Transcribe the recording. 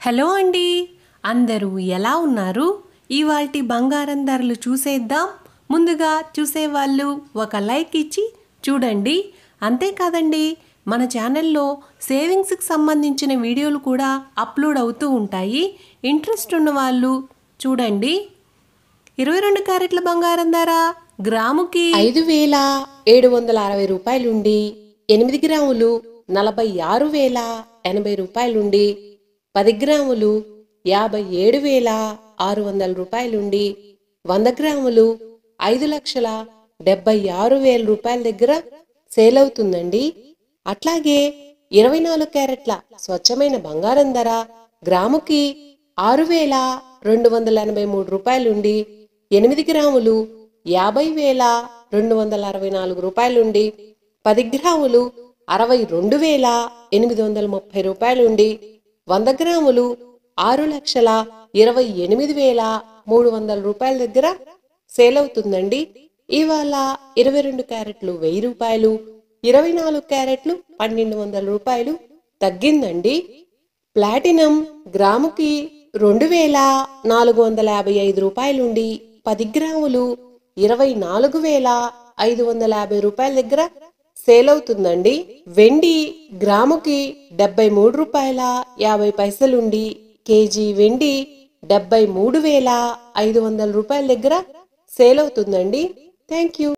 hello అండి అందరూ ఎలా ఉన్నారు ఇవాల్టి బంగారం ధరలు చూసేద్దాం ముందుగా చూసేవాళ్ళు ఒక లైక్ ఇచ్చి చూడండి అంతేకాదండి మన ఛానల్లో సేవింగ్స్కి సంబంధించిన వీడియోలు కూడా అప్లోడ్ అవుతూ ఉంటాయి ఇంట్రెస్ట్ ఉన్న వాళ్ళు చూడండి ఇరవై రెండు క్యారెట్ల బంగారం ధర గ్రాముకి ఐదు వేల ఏడు వందల అరవై రూపాయలుండి ఎనిమిది గ్రాములు నలభై ఆరు వేల ఎనభై రూపాయలుండి పది గ్రాములు యాభై ఏడు వేల ఆరు వందల రూపాయలుండి వంద గ్రాములు ఐదు లక్షల డెబ్బై ఆరు వేల రూపాయల దగ్గర సేల్ అవుతుందండి అట్లాగే ఇరవై నాలుగు క్యారెట్ల స్వచ్ఛమైన బంగారం ధర గ్రాముకి ఆరు వేల రెండు వందల ఎనభై మూడు రూపాయలుండి ఎనిమిది గ్రాములు యాభై వేల రెండు వందల అరవై నాలుగు రూపాయలుండి పది గ్రాములు అరవై రెండు వేల ఎనిమిది వందల ముప్పై రూపాయలుండి వంద గ్రాములు ఆరు లక్షల ఇరవై ఎనిమిది వేల మూడు వందల రూపాయల దగ్గర సేల్ అవుతుందండి ఇవాళ ఇరవై రెండు క్యారెట్లు వెయ్యి రూపాయలు ఇరవై నాలుగు క్యారెట్లు పన్నెండు వందల రూపాయలు తగ్గిందండి ప్లాటినం గ్రాముకి రెండు వేల నాలుగు వందల యాభై ఐదు రూపాయలుండి పది గ్రాములు ఇరవై నాలుగు వేల ఐదు వందల యాభై రూపాయల దగ్గర సేల్ అవుతుందండి వెండి గ్రాముకి డెబ్బై మూడు రూపాయల యాభై పైసలుండి కేజీ వెండి డెబ్బై మూడు వేల ఐదు వందల రూపాయల దగ్గర సేల్ అవుతుందండి థ్యాంక్ యూ